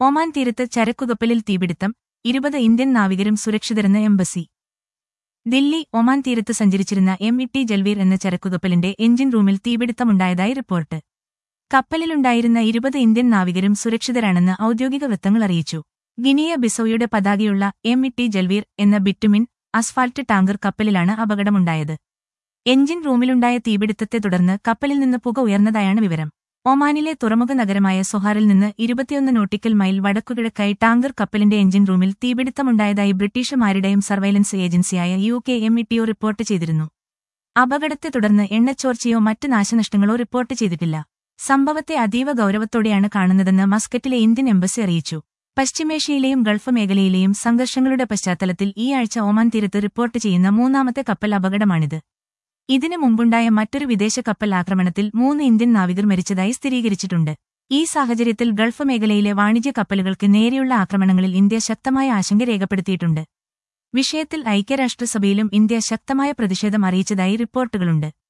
Oman തീരത്ത് ചരക്കുകപ്പലിൽ തീപിടുത്തം ഇരുപത് ഇന്ത്യൻ നാവികരും സുരക്ഷിതരെന്ന് എംബസി ദില്ലി ഒമാൻ തീരത്ത് സഞ്ചരിച്ചിരുന്ന എം ഇ ടി ജൽവീർ എന്ന ചരക്കുകപ്പലിന്റെ എഞ്ചിൻ റൂമിൽ തീപിടുത്തമുണ്ടായതായി റിപ്പോർട്ട് കപ്പലിലുണ്ടായിരുന്ന ഇരുപത് ഇന്ത്യൻ നാവികരും സുരക്ഷിതരാണെന്ന് ഔദ്യോഗിക വൃത്തങ്ങൾ അറിയിച്ചു ഗിനിയ ബിസോയുടെ പതാകയുള്ള എം ഇ ടി ജൽവീർ എന്ന ബിറ്റുമിൻ അസ്ഫാൾട്ട് ടാങ്കർ കപ്പലിലാണ് അപകടമുണ്ടായത് എഞ്ചിൻ റൂമിലുണ്ടായ തീപിടുത്തത്തെ തുടർന്ന് കപ്പലിൽ നിന്ന് പുക ഉയർന്നതായാണ് വിവരം ഒമാനിലെ തുറമുഖ നഗരമായ സൊഹാറിൽ നിന്ന് ഇരുപത്തിയൊന്ന് നോട്ടിക്കൽ മൈൽ വടക്കുകിഴക്കായി ടാങ്കർ കപ്പലിന്റെ എഞ്ചിൻ റൂമിൽ തീപിടുത്തമുണ്ടായതായി ബ്രിട്ടീഷ് മാരിടൈം സർവൈലൻസ് ഏജൻസിയായ U K M E report ചെയ്തിരുന്നു അപകടത്തെ തുടർന്ന് എണ്ണച്ചോർച്ചയോ മറ്റ് നാശനഷ്ടങ്ങളോ റിപ്പോർട്ട് ചെയ്തിട്ടില്ല സംഭവത്തെ അതീവ ഗൌരവത്തോടെയാണ് കാണുന്നതെന്ന് മസ്കറ്റിലെ ഇന്ത്യൻ എംബസി അറിയിച്ചു പശ്ചിമേഷ്യയിലെയും ഗൾഫ് മേഖലയിലെയും സംഘർഷങ്ങളുടെ പശ്ചാത്തലത്തിൽ ഈ ആഴ്ച ഒമാൻ തീരത്ത് റിപ്പോർട്ട് ചെയ്യുന്ന മൂന്നാമത്തെ കപ്പൽ അപകടമാണിത് ഇതിനു മുമ്പുണ്ടായ മറ്റൊരു വിദേശ കപ്പൽ ആക്രമണത്തിൽ മൂന്ന് ഇന്ത്യൻ നാവികർ മരിച്ചതായി സ്ഥിരീകരിച്ചിട്ടുണ്ട് ഈ സാഹചര്യത്തിൽ ഗൾഫ് മേഖലയിലെ വാണിജ്യ കപ്പലുകൾക്ക് നേരെയുള്ള ആക്രമണങ്ങളിൽ ഇന്ത്യ ശക്തമായ ആശങ്ക രേഖപ്പെടുത്തിയിട്ടുണ്ട് വിഷയത്തിൽ ഐക്യരാഷ്ട്രസഭയിലും ഇന്ത്യ ശക്തമായ പ്രതിഷേധം അറിയിച്ചതായി റിപ്പോർട്ടുകളുണ്ട്